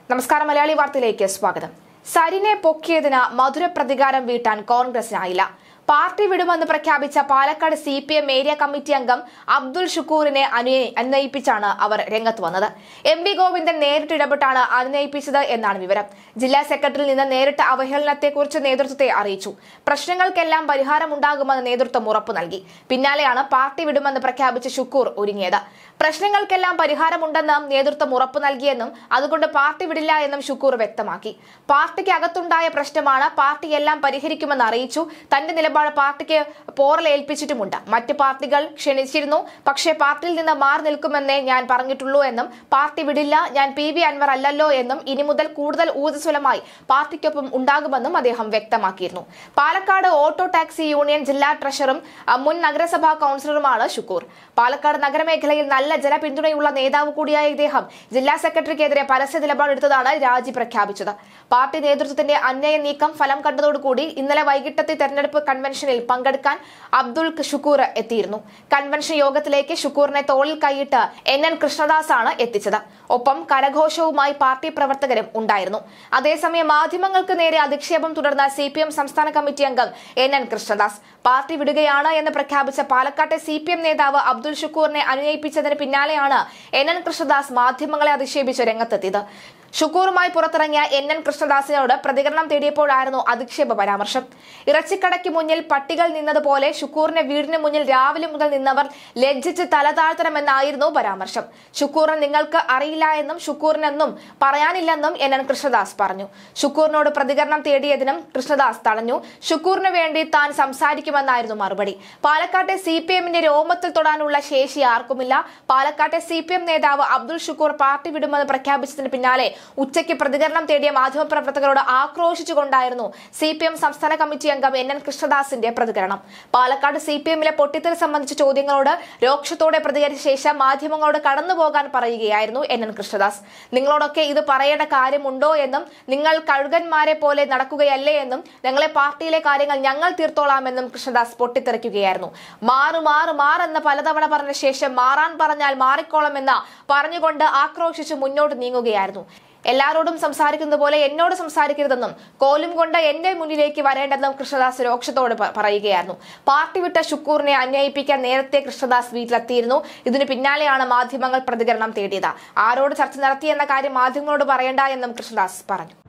നമസ്കാരം മലയാളി വാർത്തയിലേക്ക് സ്വാഗതം സരിനെ പൊക്കിയതിന് മധുര പ്രതികാരം വീട്ടാൻ കോൺഗ്രസിനായില്ല പാർട്ടി വിടുമെന്ന് പ്രഖ്യാപിച്ച Palakkad C P M area committee അംഗം അബ്ദുൾ ഷുക്കൂറിനെ അനു- അനുനയിപ്പിച്ചാണ് അവർ രംഗത്ത് വന്നത് എം വി ഗോവിന്ദൻ നേരിട്ട് ഇടപെട്ടാണ് അനുനയിപ്പിച്ചത് എന്നാണ് വിവരം ജില്ലാ സെക്രട്ടറിയിൽ നിന്ന് നേരിട്ട അവഹേളനത്തെക്കുറിച്ച് നേതൃത്വത്തെ അറിയിച്ചു പ്രശ്നങ്ങൾക്കെല്ലാം പരിഹാരമുണ്ടാകുമെന്ന് നേതൃത്വം ഉറപ്പു നൽകി പിന്നാലെയാണ് പാർട്ടി വിടുമെന്ന് പ്രഖ്യാപിച്ച ഷുക്കൂർ ഒരുങ്ങിയത് പ്രശ്നങ്ങൾക്കെല്ലാം പരിഹാരമുണ്ടെന്ന് നേതൃത്വം ഉറപ്പു നൽകിയെന്നും അതുകൊണ്ട് പാർട്ടി വിടില്ല എന്നും ഷുക്കൂർ വ്യക്തമാക്കി പാർട്ടിക്ക് അകത്തുണ്ടായ പ്രശ്നമാണ് പാർട്ടി എല്ലാം പരിഹരിക്കുമെന്ന് അറിയിച്ചു തന്റെ നിലപാട് പാർട്ടിക്ക് പോറലേൽപ്പിച്ചിട്ടുമുണ്ട് മറ്റ് പാർട്ടികൾ ക്ഷണിച്ചിരുന്നു പക്ഷേ പാർട്ടിയിൽ നിന്ന് മാറി നിൽക്കുമെന്നേ ഞാൻ പറഞ്ഞിട്ടുള്ളൂ എന്നും പാർട്ടി വിടില്ല ഞാൻ പി വി അൻവർ അല്ലല്ലോ എന്നും ഇനി മുതൽ കൂടുതൽ ഊർജ്ജസ്വലമായി പാർട്ടിക്കൊപ്പം ഉണ്ടാകുമെന്നും അദ്ദേഹം വ്യക്തമാക്കിയിരുന്നു പാലക്കാട് ഓട്ടോ ടാക്സി യൂണിയൻ ജില്ലാ ട്രഷറും അഹ്, മുൻ നഗരസഭാ കൌൺസിലറുമാണ് ഷുക്കൂർ പാലക്കാട് നഗരമേഖലയിൽ നല്ല ജനപിന്തുണയുള്ള നേതാവ് കൂടിയായ ഇദ്ദേഹം ജില്ലാ സെക്രട്ടറിക്കെതിരെ പരസ്യ നിലപാടെടുത്തതാണ് രാജി പ്രഖ്യാപിച്ചത് പാർട്ടി നേതൃത്വത്തിന്റെ അന്യായ നീക്കം ഫലം കണ്ടതോടുകൂടി ഇന്നലെ വൈകിട്ടത്തെ തെരഞ്ഞെടുപ്പ് കൺവെൻഷനിൽ പങ്കെടുക്കാൻ അബ്ദുൾ ഷുക്കൂർ എത്തിയിരുന്നു കൺവെൻഷൻ യോഗത്തിലേക്ക് ഷുക്കൂറിനെ തോളിൽ കൈയിട്ട് എൻ എൻ കൃഷ്ണദാസ് ആണ് എത്തിച്ചത് ഒപ്പം കരഘോഷവുമായി പാർട്ടി പ്രവർത്തകരും ഉണ്ടായിരുന്നു അതേസമയം മാധ്യമങ്ങൾക്ക് നേരെ അധിക്ഷേപം തുടർന്ന സി പി എം സംസ്ഥാന കമ്മിറ്റി അംഗം എൻ എൻ കൃഷ്ണദാസ് പാർട്ടി വിടുകയാണ് എന്ന് പ്രഖ്യാപിച്ച പാലക്കാട്ടെ സി പി എം നേതാവ് അബ്ദുൾ ഷുക്കൂറിനെ അനുനയിപ്പിച്ചതിന് പിന്നാലെയാണ് എൻ എൻ കൃഷ്ണദാസ് മാധ്യമങ്ങളെ അധിക്ഷേപിച്ച് രംഗത്തെത്തിയത് ഷുക്കൂറുമായി പുറത്തിറങ്ങിയ എൻ എൻ കൃഷ്ണദാസിനോട് പ്രതികരണം തേടിയപ്പോഴായിരുന്നു അധിക്ഷേപ പരാമർശം ഇറച്ചിക്കടയ്ക്ക് മുന്നിൽ പട്ടികൾ നിന്നതുപോലെ ഷുക്കൂറിന്റെ വീടിന് മുന്നിൽ രാവിലെ മുതൽ നിന്നവർ ലജ്ജിച്ച് തല താഴ്ത്തണമെന്നായിരുന്നു പരാമർശം ഷുക്കൂറിന് നിങ്ങൾക്ക് അറിയില്ല എന്നും ഷുക്കൂറിനെന്നും പറയാനില്ലെന്നും എൻ എൻ കൃഷ്ണദാസ് പറഞ്ഞു ഷുക്കൂറിനോട് പ്രതികരണം തേടിയതിനും കൃഷ്ണദാസ് തടഞ്ഞു ഷുക്കൂറിന് വേണ്ടി താൻ സംസാരിക്കുമെന്നായിരുന്നു മറുപടി പാലക്കാട്ടെ സി പി എമ്മിന്റെ രോമത്തിൽ തൊടാനുള്ള ശേഷി ആർക്കുമില്ല പാലക്കാട്ടെ സി പി എം നേതാവ് അബ്ദുൾ ഷുക്കൂർ പാർട്ടി വിടുമെന്ന് പ്രഖ്യാപിച്ചതിന് പിന്നാലെ ഉച്ചയ്ക്ക് പ്രതികരണം തേടിയ മാധ്യമപ്രവർത്തകരോട് ആക്രോശിച്ചുകൊണ്ടായിരുന്നു സി പി എം സംസ്ഥാന കമ്മിറ്റി അംഗം എൻ എൻ കൃഷ്ണദാസിന്റെ പ്രതികരണം പാലക്കാട് സി പി എമ്മിലെ പൊട്ടിത്തെറി സംബന്ധിച്ച ചോദ്യങ്ങളോട് രോക്ഷത്തോടെ പ്രതികരിച്ച ശേഷം മാധ്യമങ്ങളോട് കടന്നുപോകാൻ പറയുകയായിരുന്നു എൻ എൻ കൃഷ്ണദാസ് നിങ്ങളോടൊക്കെ ഇത് പറയേണ്ട കാര്യമുണ്ടോ എന്നും നിങ്ങൾ കഴുകന്മാരെ പോലെ നടക്കുകയല്ലേ എന്നും ഞങ്ങളെ പാർട്ടിയിലെ കാര്യങ്ങൾ ഞങ്ങൾ തീർത്തോളാമെന്നും കൃഷ്ണദാസ് പൊട്ടിത്തെറിക്കുകയായിരുന്നു മാറ് മാറ് മാറെന്ന് പലതവണ പറഞ്ഞ ശേഷം മാറാൻ പറഞ്ഞാൽ മാറിക്കോളമെന്ന പറഞ്ഞുകൊണ്ട് ആക്രോശിച്ച് മുന്നോട്ട് നീങ്ങുകയായിരുന്നു എല്ലാവരോടും സംസാരിക്കുന്നത് പോലെ എന്നോട് സംസാരിക്കരുതെന്നും കോലും കൊണ്ട് എന്റെ മുന്നിലേക്ക് വരേണ്ടെന്നും കൃഷ്ണദാസ് രോക്ഷത്തോട് പ- പറയുകയായിരുന്നു പാർട്ടി വിട്ട ഷുക്കൂറിനെ അന്വയിപ്പിക്കാൻ നേരത്തെ കൃഷ്ണദാസ് വീട്ടിലെത്തിയിരുന്നു ഇതിനു പിന്നാലെയാണ് മാധ്യമങ്ങൾ പ്രതികരണം തേടിയത് ആരോട് ചർച്ച നടത്തിയെന്ന കാര്യം മാധ്യമങ്ങളോട് പറയണ്ട എന്നും കൃഷ്ണദാസ് പറഞ്ഞു